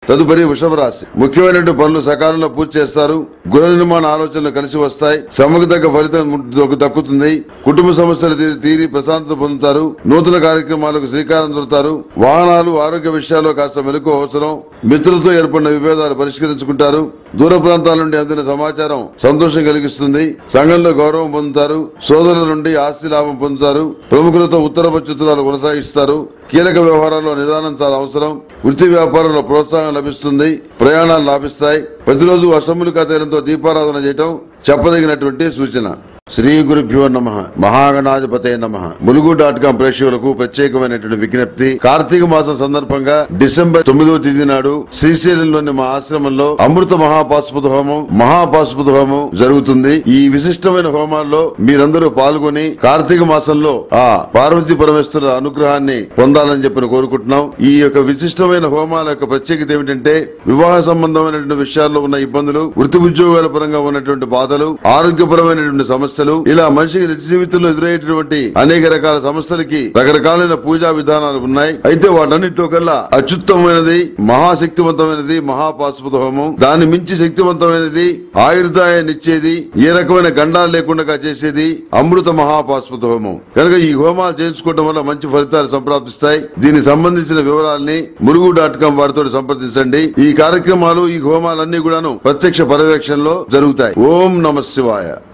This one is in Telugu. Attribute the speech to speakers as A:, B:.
A: తదుపరి వృషభ రాశి ముఖ్యమైనటువంటి పనులు సకాలంలో పూర్తి చేస్తారు గృహ నిర్మాణ ఆలోచనలు కలిసి వస్తాయి శ్రమకు తగ్గ ఫలితం ము- దక్కుతుంది కుటుంబ సమస్యలు తీరి- తీరి ప్రశాంతత పొందుతారు నూతన కార్యక్రమాలకు శ్రీకారం చుడతారు వాహనాలు ఆరోగ్య విషయాల్లో కాస్త మెలకు అవసరం మిత్రులతో ఏర్పడిన విభేదాలు పరిష్కరించుకుంటారు దూర ప్రాంతాల నుండి అందిన సమాచారం సంతోషం కలిగిస్తుంది సంఘంలో గౌరవం పొందుతారు సోదరుల నుండి ఆస్తి లాభం పొందుతారు ప్రముఖులతో ఉత్తర చిత్రాలు కొనసాగిస్తారు కీలక వ్యవహారాల్లో నిదానం చాలా అవసరం వృత్తి వ్యాపారంలో ప్రోత్సాహం లభిస్తుంది ప్రయాణాలు లాభిస్తాయి ప్రతిరోజు అసెంబ్లీ తైలంతో దీపారాధన చేయటం చెప్పదగినటువంటి సూచన శ్రీ గురుభ్యో నమ మహాగణాధిపతే నమ ములుగు డాట్ కాం ప్రేక్షకులకు ప్రత్యేకమైనటువంటి విజ్ఞప్తి కార్తీక మాసం సందర్భంగా డిసెంబర్ తొమ్మిదవ తేదీ నాడు శ్రీశైలంలోని మా ఆశ్రమంలో అమృత మహాపాశుపత హోమం మహాపాశుపత హోమం జరుగుతుంది ఈ విశిష్టమైన హోమాల్లో మీరందరూ పాల్గొని కార్తీక మాసంలో ఆ పార్వతీ పరమేశ్వర అనుగ్రహాన్ని పొందాలని చెప్పి కోరుకుంటున్నాం ఈ యొక్క విశిష్టమైన హోమాల యొక్క ప్రత్యేకత ఏమిటంటే వివాహ సంబంధమైనటువంటి విషయాల్లో ఉన్న ఇబ్బందులు వృత్తి ఉద్యోగాల పరంగా ఉన్నటువంటి బాధలు ఆరోగ్యపరమైనటువంటి సమస్యలు ఇలా మనిషికి నిత్య జీవితంలో ఎదురయ్యేటువంటి అనేక రకాల సమస్యలకి రకరకాలైన పూజా విధానాలు ఉన్నాయి అయితే వాటన్నిటిలో కల్లా అత్యుత్తమైనది మహాశక్తివంతమైనది మహాపాశుపత హోమం దాన్ని మించి శక్తివంతమైనది ఆయుర్దాయాన్ని ఇచ్చేది ఏ రకమైన గండాలు లేకుండా చేసేది అమృత మహాపాశుపత హోమం కనుక ఈ హోమాలు చేయించుకోవడం వల్ల మంచి ఫలితాలు సంప్రాప్తిస్తాయి దీనికి సంబంధించిన వివరాల్ని మురుగు డాట్ కాం వారితో సంప్రదించండి ఈ కార్యక్రమాలు ఈ హోమాలన్నీ కూడాను ప్రత్యక్ష పర్యవేక్షణలో జరుగుతాయి ఓం నమ శివాయ